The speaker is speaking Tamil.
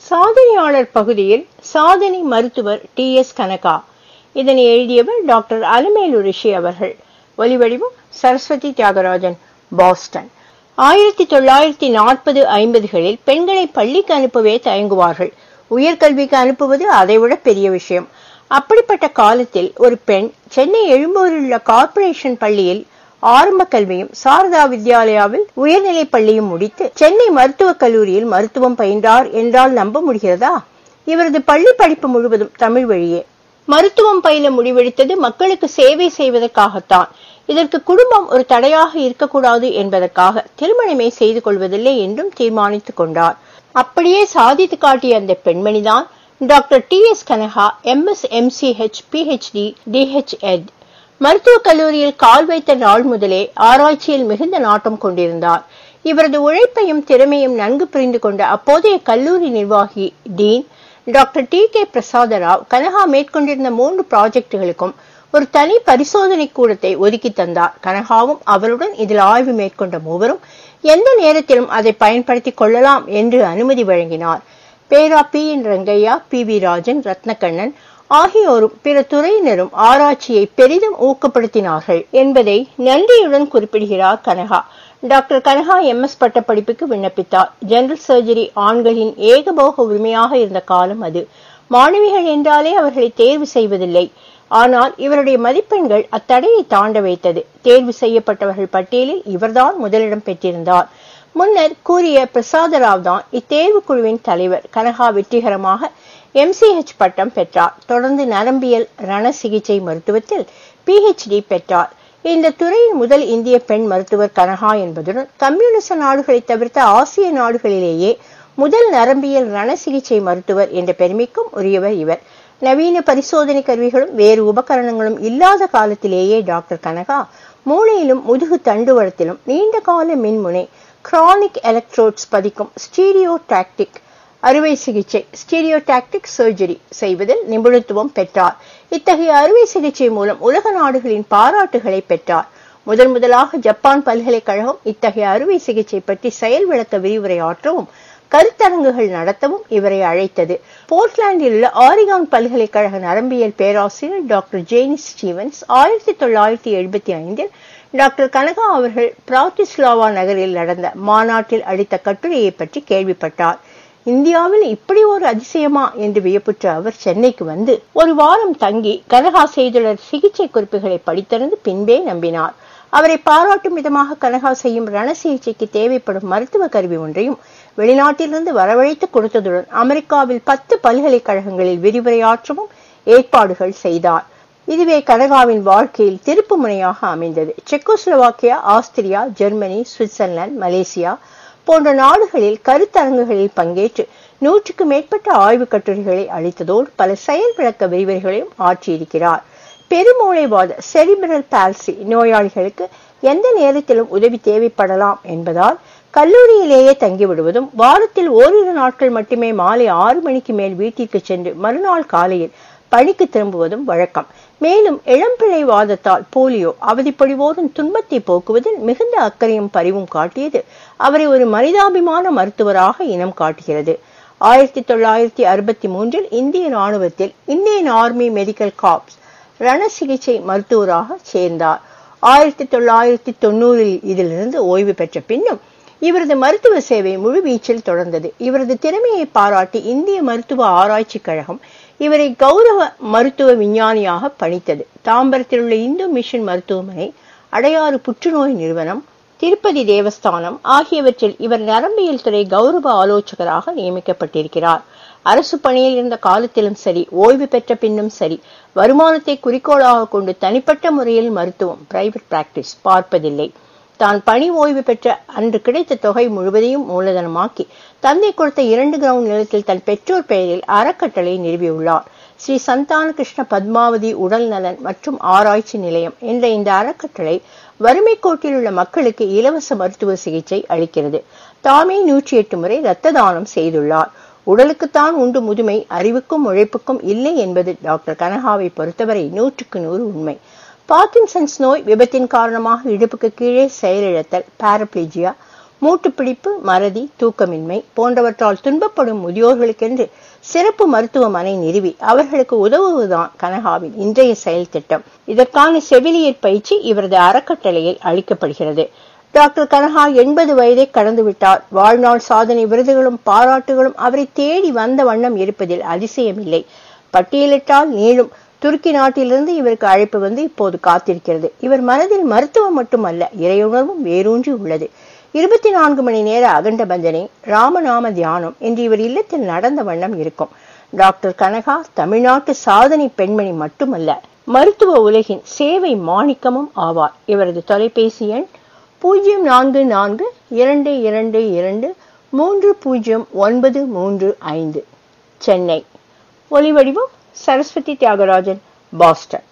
சாதனையாளர் பகுதியில் சாதனை மருத்துவர் டி எஸ் கனகா இதனை எழுதியவர் டாக்டர் அலமேலு ரிஷி அவர்கள் ஒலிவடிவம் சரஸ்வதி தியாகராஜன் பாஸ்டன் ஆயிரத்தி தொள்ளாயிரத்தி நாற்பது ஐம்பதுகளில் பெண்களை பள்ளிக்கு அனுப்பவே தயங்குவார்கள் உயர்கல்விக்கு அனுப்புவது அதைவிட பெரிய விஷயம் அப்படிப்பட்ட காலத்தில் ஒரு பெண் சென்னை எழும்பூரில் உள்ள கார்ப்பரேஷன் பள்ளியில் ஆரம்ப கல்வியும் சாரதா வித்யாலயாவில் உயர்நிலை பள்ளியும் முடித்து சென்னை மருத்துவக் கல்லூரியில் மருத்துவம் பயின்றார் என்றால் நம்ப முடிகிறதா இவரது பள்ளி படிப்பு முழுவதும் தமிழ் வழியே மருத்துவம் பயில முடிவெடுத்தது மக்களுக்கு சேவை செய்வதற்காகத்தான் இதற்கு குடும்பம் ஒரு தடையாக இருக்கக்கூடாது என்பதற்காக திருமணமே செய்து கொள்வதில்லை என்றும் தீர்மானித்துக் கொண்டார் அப்படியே சாதித்து காட்டிய அந்த பெண்மணிதான் doctor T S Kanaka MS MCh PhD DH Ed மருத்துவக் கல்லூரியில் கால் வைத்த நாள் முதலே ஆராய்ச்சியில் மிகுந்த நாட்டம் கொண்டிருந்தார் இவரது உழைப்பையும் திறமையும் நன்கு புரிந்து கொண்ட அப்போதைய கல்லூரி நிர்வாகி டீன் டாக்டர் டி கே பிரசாத ராவ் கனகா மேற்கொண்டிருந்த மூன்று ப்ராஜெக்டுகளுக்கும் ஒரு தனி பரிசோதனை கூடத்தை ஒதுக்கி தந்தார் கனகாவும் அவருடன் இதில் ஆய்வு மேற்கொண்ட மூவரும் எந்த நேரத்திலும் அதை பயன்படுத்திக் கொள்ளலாம் என்று அனுமதி வழங்கினார் பேரா P N Rangaiah P V Rajan Rathnakannan ஆகியோரும் பிற துறையினரும் ஆராய்ச்சியை பெரிதும் ஊக்கப்படுத்தினார்கள் என்பதை நன்றியுடன் குறிப்பிடுகிறார் கனகா டாக்டர் கனகா எம்எஸ் பட்டப்படிப்புக்கு விண்ணப்பித்தார் ஜெனரல் சர்ஜரி ஆண்களின் ஏகபோக உரிமையாக இருந்த காலம் அது மாணவிகள் என்றாலே அவர்களை தேர்வு செய்வதில்லை ஆனால் இவருடைய மதிப்பெண்கள் அத்தடையை தாண்ட வைத்தது தேர்வு செய்யப்பட்டவர்கள் பட்டியலில் இவர்தான் முதலிடம் பெற்றிருந்தார் முன்னர் கூறிய பிரசாதராவ் தான் இத்தேர்வு குழுவின் தலைவர் கனகா வெற்றிகரமாக எம்சிஹெச் பட்டம் பெற்றார் தொடர்ந்து நரம்பியல் ரண சிகிச்சை மருத்துவத்தில் பிஹெச்டி பெற்றார் இந்த துறையின் முதல் இந்திய பெண் மருத்துவர் கனகா என்பதுடன் கம்யூனிச நாடுகளை தவிர்த்த ஆசிய நாடுகளிலேயே முதல் நரம்பியல் ரண சிகிச்சை மருத்துவர் என்ற பெருமைக்கும் உரியவர் இவர் நவீன பரிசோதனை கருவிகளும் வேறு உபகரணங்களும் இல்லாத காலத்திலேயே டாக்டர் கனகா மூளையிலும் முதுகு தண்டுவடத்திலும் நீண்ட கால மின்முனை கிரானிக் எலக்ட்ரோட்ஸ் பதிக்கும் ஸ்டீரியோ டாக்டிக் அறுவை சிகிச்சை ஸ்டீரியோடாக்டிக் சர்ஜரி செய்வதில் நிபுணத்துவம் பெற்றார் இத்தகைய அறுவை சிகிச்சை மூலம் உலக நாடுகளின் பாராட்டுகளை பெற்றார் முதன் முதலாக ஜப்பான் பல்கலைக்கழகம் இத்தகைய அறுவை சிகிச்சை பற்றி செயல் விளக்க விரிவுரை ஆற்றவும் கருத்தரங்குகள் நடத்தவும் இவரை அழைத்தது போர்ட்லாண்டில் உள்ள ஆரிகான் பல்கலைக்கழக நரம்பியல் பேராசிரியர் டாக்டர் ஜேனி ஸ்டீவன்ஸ் ஆயிரத்தி தொள்ளாயிரத்தி எழுபத்தி ஐந்தில் டாக்டர் கனகா அவர்கள் பிராட்டிஸ்லாவா நகரில் நடந்த மாநாட்டில் அளித்த கட்டுரையை பற்றி கேள்விப்பட்டார் இந்தியாவில் இப்படி ஒரு அதிசயமா என்று வியப்புற்ற அவர் சென்னைக்கு வந்து ஒரு வாரம் தங்கி கனகா செய்துள்ள சிகிச்சை குறிப்புகளை படித்தறிந்து பின்பே நம்பினார் அவரை பாராட்டும் விதமாக கனகா செய்யும் ரண சிகிச்சைக்கு தேவைப்படும் மருத்துவ கருவி ஒன்றையும் வெளிநாட்டிலிருந்து வரவழைத்து கொடுத்ததுடன் அமெரிக்காவில் பத்து பல்கலைக்கழகங்களில் விரிவுரையாற்றவும் ஏற்பாடுகள் செய்தார் இதுவே கனகாவின் வாழ்க்கையில் திருப்பு முனையாக அமைந்தது Czechoslovakia Austria Germany Switzerland Malaysia போன்ற நாடுகளில் கருத்தரங்குகளில் பங்கேற்று நூற்றுக்கு மேற்பட்ட ஆய்வு கட்டுரைகளை அளித்ததோடு பல செயல் விளக்க விரிவுரைகளையும் ஆற்றியிருக்கிறார் பெருமூளைவாத செரிபிரல் பால்சி நோயாளிகளுக்கு எந்த நேரத்திலும் உதவி தேவைப்படலாம் என்பதால் கல்லூரியிலேயே தங்கிவிடுவதும் வாரத்தில் ஓரிரு நாட்கள் மட்டுமே மாலை ஆறு மணிக்கு மேல் வீட்டிற்கு சென்று மறுநாள் காலையில் பணிக்கு திரும்புவதும் வழக்கம் மேலும் இளம்பிள்ளை வாதத்தால் போலியோ அவதிப்படிவோரின் துன்பத்தை போக்குவதில் மிகுந்த அக்கறையும் பரிவும் காட்டியது அவரை ஒரு மனிதாபிமான மருத்துவராக இனம் காட்டுகிறது ஆயிரத்தி தொள்ளாயிரத்தி அறுபத்தி மூன்றில் இந்திய ராணுவத்தில் இந்தியன் ஆர்மி மெடிக்கல் காப்ஸ் ரண சிகிச்சை மருத்துவராக சேர்ந்தார் ஆயிரத்தி தொள்ளாயிரத்தி தொண்ணூறில் இதிலிருந்து ஓய்வு பெற்ற பின்னும் இவரது மருத்துவ சேவை முழுவீச்சில் தொடர்ந்தது இவரது திறமையை பாராட்டி இந்திய மருத்துவ ஆராய்ச்சி கழகம் இவரை கௌரவ மருத்துவ விஞ்ஞானியாக பணித்தது தாம்பரத்தில் உள்ள இந்து மிஷன் மருத்துவமனை அடையாறு புற்றுநோய் நிறுவனம் திருப்பதி தேவஸ்தானம் ஆகியவற்றில் இவர் நரம்பியல் துறை கௌரவ ஆலோசகராக நியமிக்கப்பட்டிருக்கிறார் அரசு பணியில் இருந்த காலத்திலும் சரி ஓய்வு பெற்ற பின்னும் சரி வருமானத்தை குறிக்கோளாக கொண்டு தனிப்பட்ட முறையில் மருத்துவம் பிரைவேட் பிராக்டிஸ் பார்ப்பதில்லை தான் பணி ஓய்வு பெற்ற அன்று கிடைத்த தொகை முழுவதையும் மூலதனமாக்கி தந்தை கொடுத்த இரண்டு கிரவுண்ட் நிலத்தில் தன் பெற்றோர் பெயரில் அறக்கட்டளை நிறுவியுள்ளார் ஸ்ரீ சந்தான கிருஷ்ண பத்மாவதி உடல் நலன் மற்றும் ஆராய்ச்சி நிலையம் என்ற இந்த அறக்கட்டளை வறுமை கோட்டில் உள்ள மக்களுக்கு இலவச மருத்துவ சிகிச்சை அளிக்கிறது தாமே நூற்றி எட்டு முறை இரத்த தானம் செய்துள்ளார் உடலுக்குத்தான் உண்டு முதுமை அறிவுக்கும் உழைப்புக்கும் இல்லை என்பது டாக்டர் கனகாவை பொறுத்தவரை நூற்றுக்கு நூறு உண்மை பார்க்கின்சன்ஸ் நோய் விபத்தின் காரணமாக இடுப்புக்கு கீழே செயலிழத்தல் பாரப்ளீஜியா மூட்டுப்பிடிப்பு மறதி தூக்கமின்மை போன்றவற்றால் துன்பப்படும் முதியோர்களுக்கென்று சிறப்பு மருத்துவமனை நிறுவி அவர்களுக்கு உதவுவதுதான் கனகாவின் இன்றைய செயல் திட்டம் இதற்கான செவிலியர் பயிற்சி இவரது அறக்கட்டளையில் அளிக்கப்படுகிறது டாக்டர் கனகா எண்பது வயதை கடந்துவிட்டார் வாழ்நாள் சாதனை விருதுகளும் பாராட்டுகளும் அவரை தேடி வந்த வண்ணம் இருப்பதில் அதிசயமில்லை பட்டியலிட்டால் நீளும் துருக்கி நாட்டிலிருந்து இவருக்கு அழைப்பு வந்து இப்போது காத்திருக்கிறது இவர் மனதில் மருத்துவம் மட்டுமல்ல இறையுணர்வும் வேரூன்றி உள்ளது இருபத்தி நான்கு மணி நேர அகண்ட பஞ்சனை ராமநாம தியானம் என்று இவர் இல்லத்தில் நடந்த வண்ணம் இருக்கும் டாக்டர் கனகா தமிழ்நாட்டு சாதனை பெண்மணி மட்டுமல்ல மருத்துவ உலகின் சேவை மாணிக்கமும் ஆவார் இவரது தொலைபேசி எண் பூஜ்ஜியம் நான்கு நான்கு இரண்டு இரண்டு இரண்டு மூன்று பூஜ்ஜியம் ஒன்பது மூன்று ஐந்து சென்னை ஒலிவடிவம் சரஸ்வதி தியாகராஜன் பாஸ்டன்